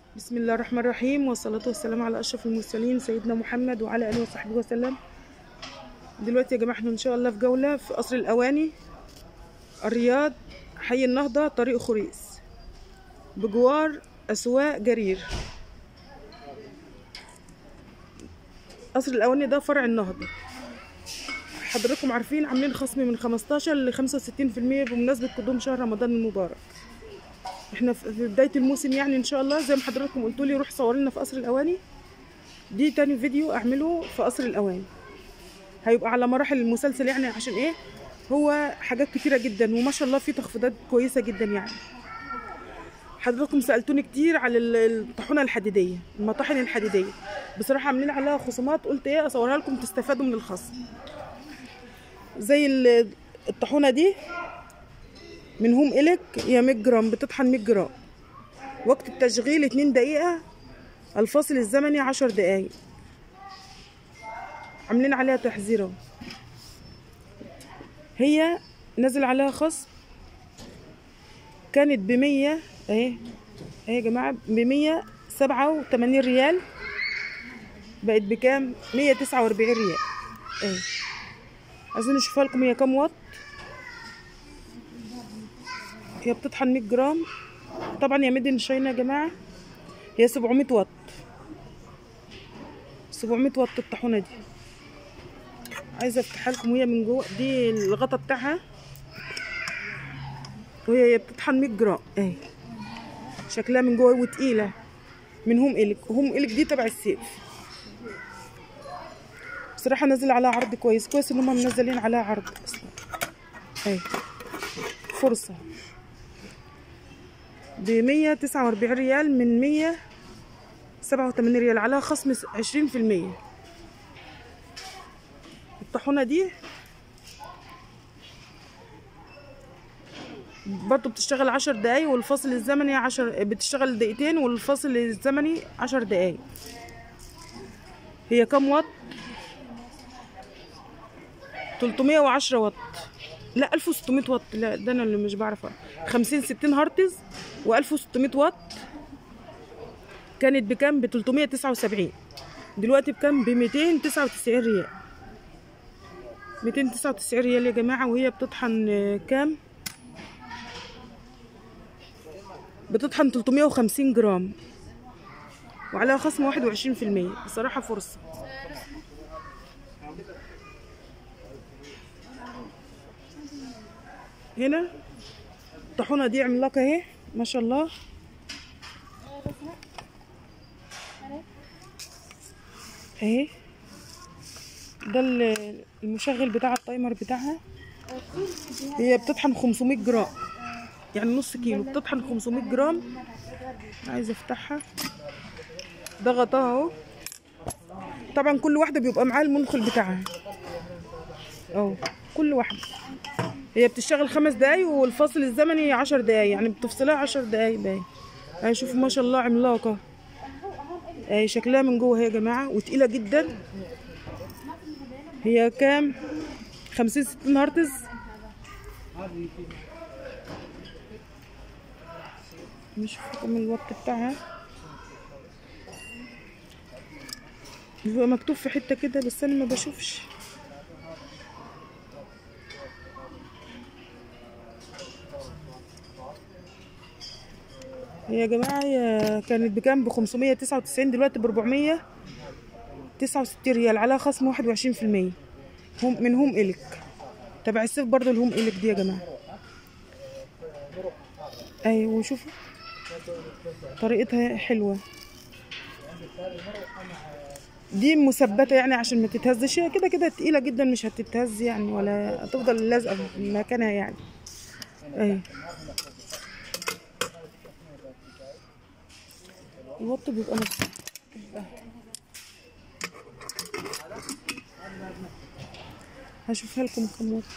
بسم الله الرحمن الرحيم والصلاة والسلام على أشرف المرسلين سيدنا محمد وعلى آله وصحبه وسلم دلوقتي يا جماعة احنا إن شاء الله في جولة في قصر الأواني الرياض حي النهضة طريق خريس بجوار أسواق جرير قصر الأواني ده فرع النهضة حضراتكم عارفين عاملين خصم من 15 ل 65% بمناسبة قدوم شهر رمضان المبارك احنا في في بدايه الموسم يعني ان شاء الله زي ما حضراتكم قلتوا لي روح صور لنا في قصر الاواني دي تاني فيديو اعمله في قصر الاواني هيبقى على مراحل المسلسل يعني عشان ايه هو حاجات كتيره جدا وما شاء الله في تخفيضات كويسه جدا يعني حضراتكم سالتوني كتير على ال- الطاحونه الحديديه المطاحن الحديديه بصراحه عاملين عليها خصومات قلت ايه اصورها لكم تستفادوا من الخصم زي ال- الطاحونه دي من هوم إلك هي 100 جرام بتطحن 100 جرام وقت التشغيل 2 دقيقة الفاصل الزمني 10 دقايق عاملين عليها تحذير اهو. هي نزل عليها خصم كانت بمية اهي اهي يا جماعة بمية سبعة وتمانين ريال بقت بكام؟ مية تسعة وأربعين ريال اهي عايزين نشوفها لكم هي كام واط هي بتطحن 100 جرام طبعا يا ميدن شاينا يا جماعه هي 700 واط 700 واط الطاحونه دي عايزه افتحها لكم وهي من جوه دي الغطا بتاعها وهي هي بتطحن 100 جرام اهي شكلها من جوه وتقيله من هوم إلك هوم إلك دي تبع السيف بصراحه نازل عليها عرض كويس كويس ان هم منزلين عليها عرض اصلا اهي فرصه ب 149 ريال من 187 ريال عليها خصم 20% الطاحونة دي برضو بتشتغل عشر دقايق والفاصل الزمني عشر بتشتغل دقيقتين والفاصل الزمني عشر دقايق هي كام واط 310 واط لا 1600 واط لا ده انا اللي مش بعرف 50 60 هرتز و1600 واط كانت بكام ب 379 دلوقتي بكام ب 299 ريال 299 ريال يا جماعه وهي بتطحن آه، كام بتطحن 350 جرام وعليها خصم 21% بصراحه فرصه هنا الطاحونه دي عملاقه اهي ما شاء الله اهي ده ال- المشغل بتاع التايمر بتاعها هي بتطحن 500 جرام يعني نص كيلو بتطحن 500 جرام عايزه افتحها ده غطاها اهو طبعا كل واحده بيبقى معاها المنخل بتاعها اهو كل واحده هي بتشتغل خمس دقايق والفاصل الزمني عشر دقايق يعني بتفصلها عشر دقايق باين اهي شوفوا ما شاء الله عملاقة اهي شكلها من جوه اهي يا جماعة وتقيلة جدا هي كام خمسين ستين هرتز نشوف لكم الوقت بتاعها بيبقى مكتوب في حتة كده بس انا ما بشوفش هي يا جماعة هي كانت بكام ب 599 دلوقتي ب 469 ريال عليها خصم 21% هم من هوم إلك تبع السيف برضو الهوم إلك دي يا جماعة أيوة شوفوا طريقتها حلوة دي مثبتة يعني عشان ما تتهزش هي كده كده تقيلة جدا مش هتتهز يعني ولا هتفضل لازقة في مكانها يعني ايوه الوط بيبقى مكتوب هشوفها لكم كم وط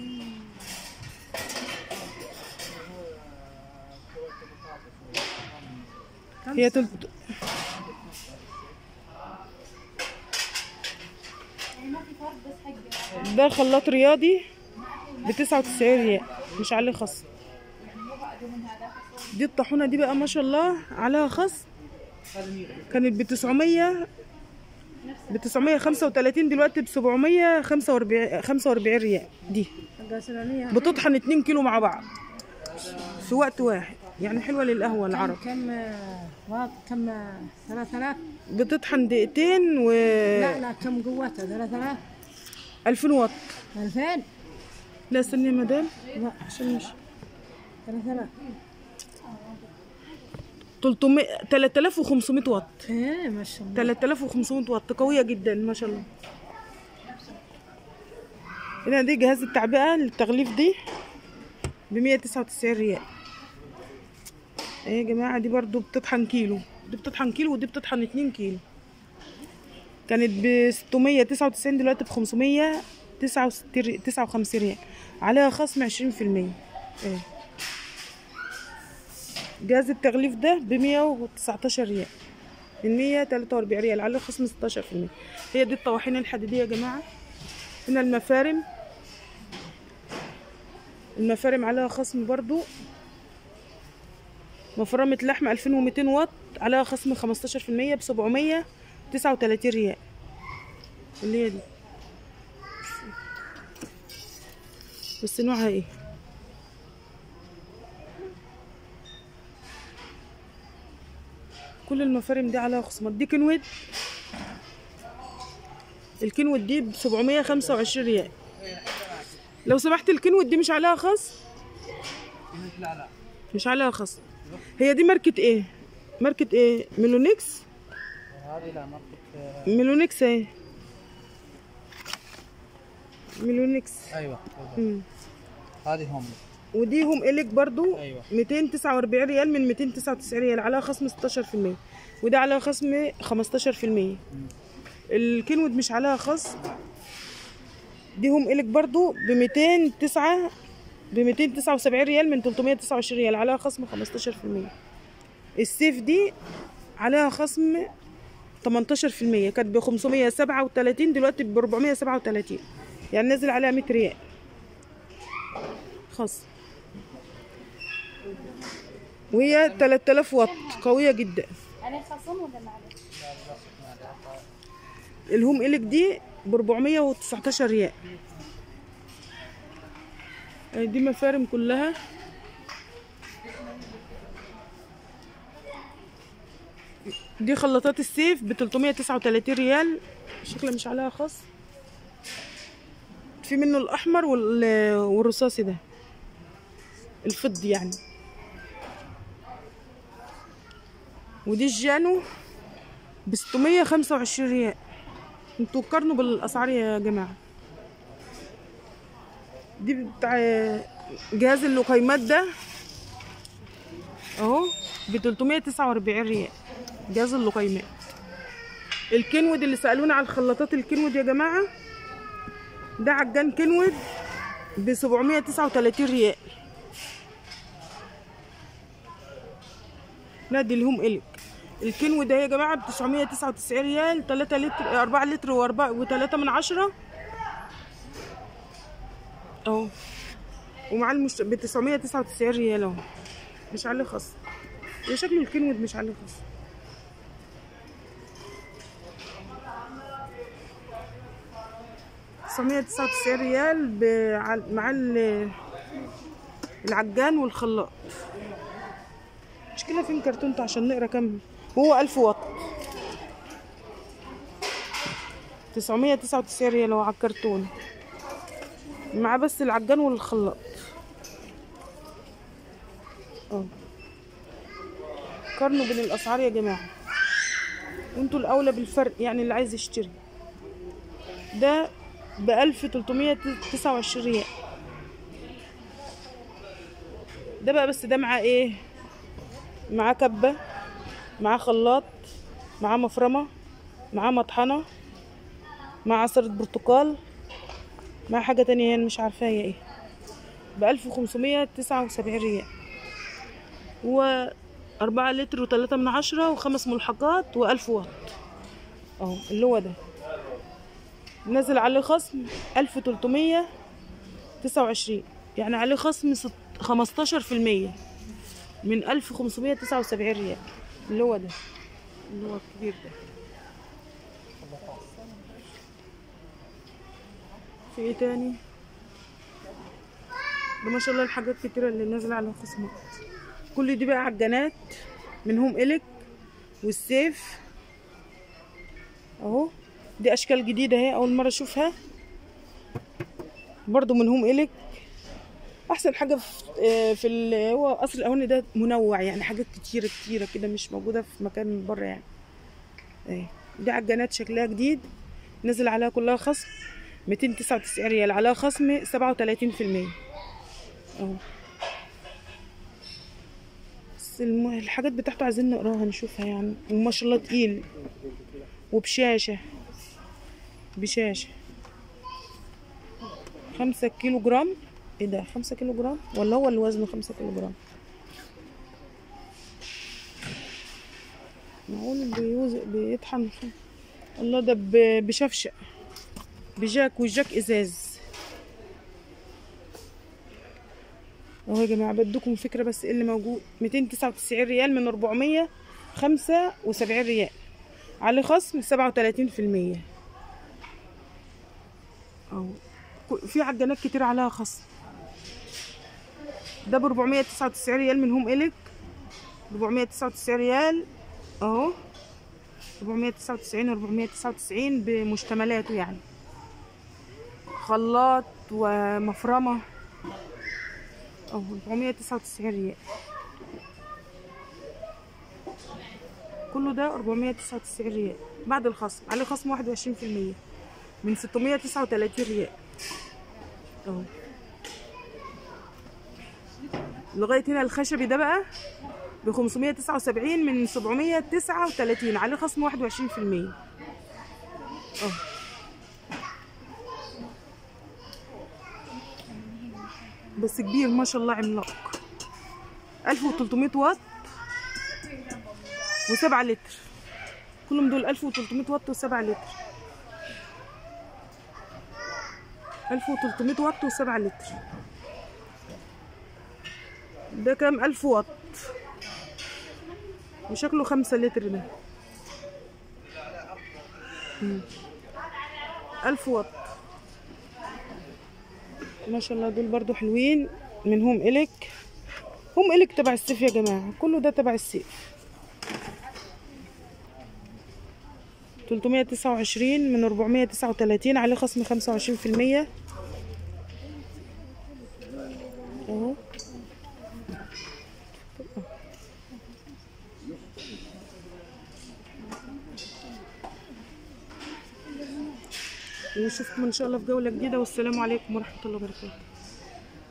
هي تلت ده خلاط رياضي بتسعة وتسعين ريال مش عليه خصم دي الطاحونة دي بقى ما شاء الله عليها خصم كانت ب 900 ب 935 دلوقتي ب 745 45 ريال دي بتطحن 2 كيلو مع بعض في وقت واحد يعني حلوه للقهوه العرب كم واط كم 3000 بتطحن دقيقتين و لا لا كم قوتها 3000 2000 واط 2000 لا استني يا مدام لا عشان مش 3000 300 3500 واط ايه ما شاء الله 3500 واط قوية جدا ما شاء الله هنا دي جهاز التعبئة للتغليف دي ب 199 ريال ايه يا جماعة دي برضو بتطحن كيلو دي بتطحن كيلو ودي بتطحن 2 كيلو كانت ب 699 دلوقتي ب 559 ريال عليها خصم 20% ايه جهاز التغليف ده ب 119 ريال من 143 ريال عليه خصم 16% هي دي الطواحين الحديدية يا جماعة هنا المفارم المفارم عليها خصم برضو مفرمة لحم 2200 واط عليها خصم 15% ب 739 ريال اللي هي دي بس نوعها ايه كل المفارم دي عليها خصومات دي كنود الكنود دي ب 725 ريال لو سمحت الكنود دي مش عليها خصم لا لا مش عليها خصم هي دي ماركة ايه ماركة ايه ميلونيكس هذه لا ماركة ميلونيكس ايه ميلونيكس ايوه مم. هذه هم ودي هم إليك برضو أيوة. 249 ريال من 299 ريال عليها خصم 16% وده عليها خصم 15% الكنود مش عليها خصم دي هم إليك برضو ب 209 ب 279 ريال من 329 ريال عليها خصم 15% السيف دي عليها خصم 18% كانت ب 537 دلوقتي ب 437 يعني نزل عليها 100 ريال خصم وهي 3000 واط قوية جدا عليه خصم ولا ما عليه؟ الهوم إلك دي ب 419 ريال آه، دي مفارم كلها دي خلاطات السيف ب 339 ريال شكلها مش عليها خاص في منه الأحمر وال- والرصاصي ده الفضي يعني ودي الجانو ب 625 ريال انتوا قارنوا بالاسعار يا جماعه دي بتاع جهاز اللقيمات ده اهو ب 349 ريال جهاز اللقيمات الكنود اللي سالونا على الخلاطات الكنود يا جماعه ده عجان كنود ب 739 ريال نادي الهوم إلك الكيلو ده يا جماعة ب 999 ريال 3 لتر 4 لتر و4 و3 من عشرة اهو ومع المش... ب 999 ريال اهو مش عليه خصم يا شكله الكينود مش عليه خصم تسعمية تسعة وتسعين ريال بع- مع ال- العجان والخلاط مشكلة فين كرتونته عشان نقرا كم هو ألف واط تسعمية تسعة وتسعين ريال هو على الكرتون مع بس العجان والخلاط اه قارنوا بين الأسعار يا جماعة وانتوا الأولى بالفرق يعني اللي عايز يشتري ده بألف تلتمية تسعة وعشرين ريال ده بقى بس ده معاه ايه معاه كبة معاه خلاط معاه مفرمة معاه مطحنة مع عصرة برتقال مع حاجة تانية يعني مش عارفة هي ايه بألف وخمسمية تسعة وسبعين ريال و أربعة لتر وتلاتة من عشرة وخمس ملحقات وألف واط اهو اللي هو ده نزل عليه خصم ألف تلتمية تسعة وعشرين يعني عليه خصم ست خمستاشر في المية من ألف خمسمية تسعة وسبعين ريال اللي هو ده اللي هو الكبير ده في ايه تاني ده ما شاء الله الحاجات كتيرة اللي نازلة على خصومات كل دي بقى عجانات من هوم إليك والسيف اهو دي اشكال جديدة اهي اول مرة اشوفها برضو من هوم إليك احسن حاجة في آه، في ال- هو قصر الاواني ده منوع يعني حاجات كتيرة كتيرة كده مش موجودة في مكان من بره يعني اهي دي عجانات شكلها جديد نزل عليها كلها خصم 299 ريال عليها خصم 37% اهو بس الم- الحاجات بتاعته عايزين نقراها نشوفها يعني وما شاء الله تقيل وبشاشة بشاشة خمسة كيلو جرام ايه ده خمسة كيلو جرام ولا هو اللي وزنه خمسة كيلو جرام معقول بيوز بيطحن الله ده ب- بشفشق بجاك والجاك ازاز اهو يا جماعه بدكم فكره بس ايه اللي موجود 299 ريال من 475 ريال عليه خصم 37% اهو ك- في عجانات كتير عليها خصم ده ب 499 ريال من هوم إليك 499 ريال اهو 499 و 499 بمشتملاته يعني خلاط ومفرمة اهو 499 ريال كله ده 499 ريال بعد الخصم عليه خصم 21% من 639 ريال اهو لغاية هنا الخشبي ده بقى ب 579 من 739 عليه خصم 21% اه بس كبير ما شاء الله عملاق 1300 واط و7 لتر كلهم دول 1300 واط و7 لتر 1300 واط و7 لتر ده كام 1000 واط وشكله خمسة لتر ده مم. ألف واط ما شاء الله دول برضو حلوين من هوم إليك هوم إليك تبع السيف يا جماعة كله ده تبع السيف 329 من 439 عليه خصم 25% اهو ونشوفكم ان شاء الله في جولة جديدة والسلام عليكم ورحمة الله وبركاته